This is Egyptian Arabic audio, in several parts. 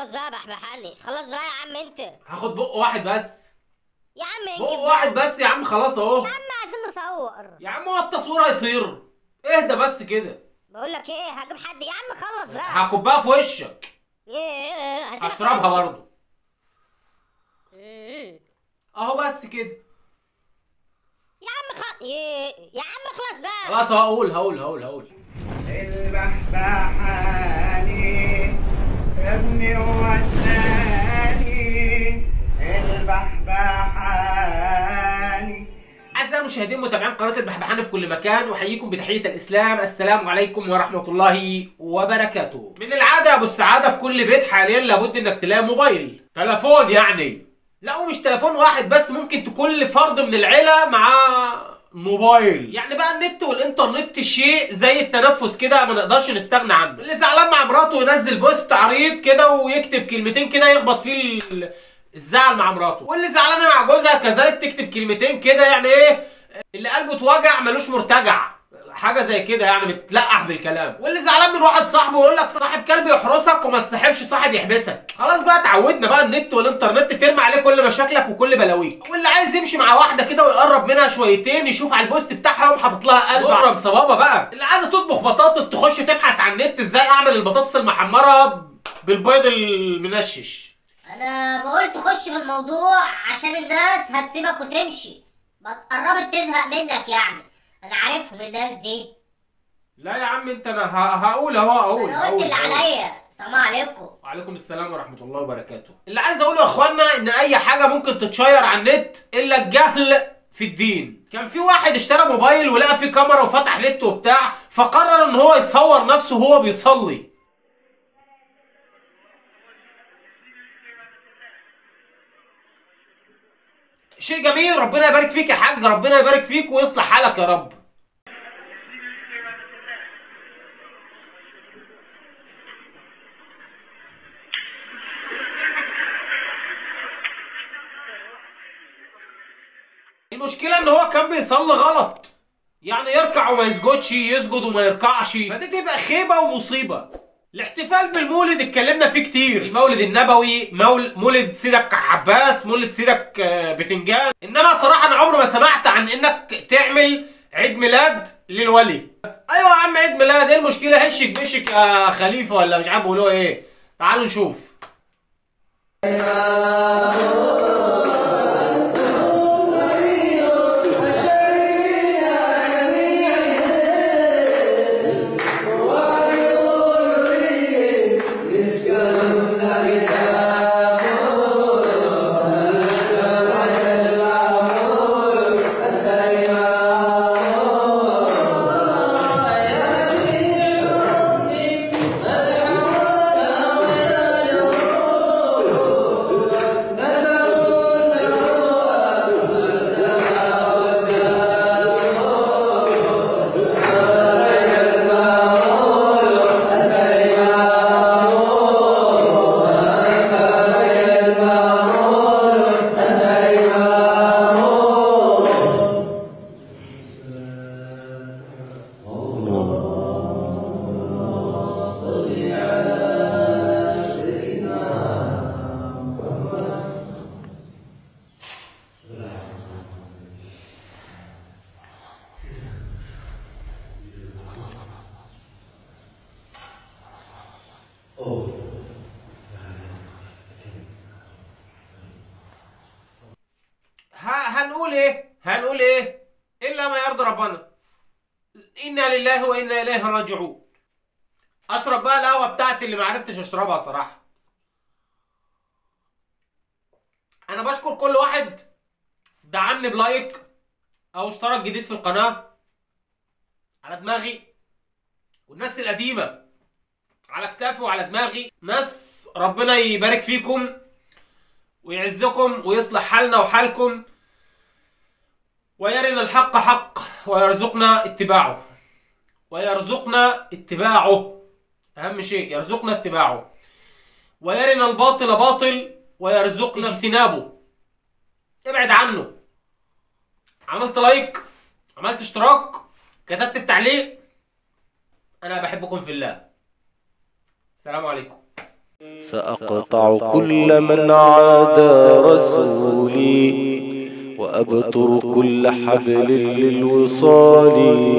خلص بقى بحبحني خلص بقى يا عم انت هاخد بق واحد بس يا عم بق انجز واحد بس يا عم خلاص اهو يا عم عايزين نصور يا عم هو التصوير هيطير اهدى بس كده بقول لك ايه هجيب حد يا عم خلص بقى هكبها في وشك ايه عايزين هشربها نخش. برضه مم. اهو بس كده يا عم خ... ايه يا عم خلص بقى خلاص هقول هقول هقول هقول البحبحاني ابني وداني البحبحاني أعزائي المشاهدين متابعين قناة البحبحانة في كل مكان وأحييكم بتحية الإسلام السلام عليكم ورحمة الله وبركاته. من العادة يا أبو السعادة في كل بيت حاليا لابد إنك تلاقي موبايل، تلفون يعني. لا ومش تلفون واحد بس ممكن تكون لفرد من العيلة معاه موبايل يعني بقى النت والانترنت شيء زي التنفس كده ما نقدرش نستغنى عنه اللي زعلان مع مراته ينزل بوست عريض كده ويكتب كلمتين كده يخبط فيه ال- الزعل مع مراته واللي زعلانه مع جوزها كذلك تكتب كلمتين كده يعني ايه اللي قلبه اتوجع ملوش مرتجع حاجه زي كده يعني بتلقح بالكلام واللي زعلان من واحد صاحبه يقول لك صاحب كلب يحرسك وما تصاحبش صاحب يحبسك خلاص بقى اتعودنا بقى النت والانترنت ترمي عليه كل مشاكلك وكل بلاويك واللي عايز يمشي مع واحده كده ويقرب منها شويتين يشوف على البوست بتاعها يقوم حاطط لها قلب اقرب صبابه بقى اللي عايزه تطبخ بطاطس تخش تبحث عن النت ازاي اعمل البطاطس المحمره بالبيض المنشش انا بقول تخش في الموضوع عشان الناس هتسيبك وتمشي بقت قربت تزهق منك يعني انا عارفهم الناس دي لا يا عم انت انا ه- هقول اهو هقول انا قلت هقول اللي هقول. عليا سلام عليكم وعليكم السلام ورحمة الله وبركاته. اللي عايز اقوله يا اخوانا ان اي حاجة ممكن تتشير على النت الا الجهل في الدين. كان في واحد اشترى موبايل ولقى فيه كاميرا وفتح نت وبتاع فقرر ان هو يصور نفسه وهو بيصلي. شيء جميل ربنا يبارك فيك يا حاج ربنا يبارك فيك ويصلح حالك يا رب. المشكلة ان هو كان بيصلي غلط يعني يركع وما يسجدش يسجد وما يركعش فدي تبقى خيبة ومصيبة الاحتفال بالمولد اتكلمنا فيه كتير المولد النبوي مول... مولد سيدك عباس مولد سيدك آه، بتنجان انما صراحة انا عمري ما سمعت عن انك تعمل عيد ميلاد للولي ايوه يا عم عيد ميلاد ايه المشكلة هشك بشك يا خليفة ولا مش عارف بيقولوها ايه تعالوا نشوف ها هنقول ايه هنقول ايه الا ما يرضي ربنا انا لله وانا اليه راجعون اشرب بقى القهوه بتاعتي اللي ما عرفتش اشربها صراحه انا بشكر كل واحد دعمني بلايك او اشترك جديد في القناه على دماغي والناس القديمه على كتافي وعلى دماغي ناس ربنا يبارك فيكم ويعزكم ويصلح حالنا وحالكم ويرنا الحق حق ويرزقنا اتباعه ويرزقنا اتباعه اهم شيء يرزقنا اتباعه ويرنا الباطل باطل ويرزقنا اجتنابه ابعد عنه عملت لايك عملت اشتراك كتبت التعليق انا بحبكم في الله السلام عليكم سأقطع كل من عادى رسولي وأبتر كل حبل للوصال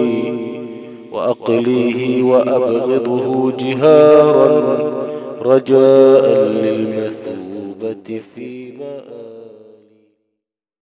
وأقليه وأبغضه جهارا رجاء للمثوبة في مآل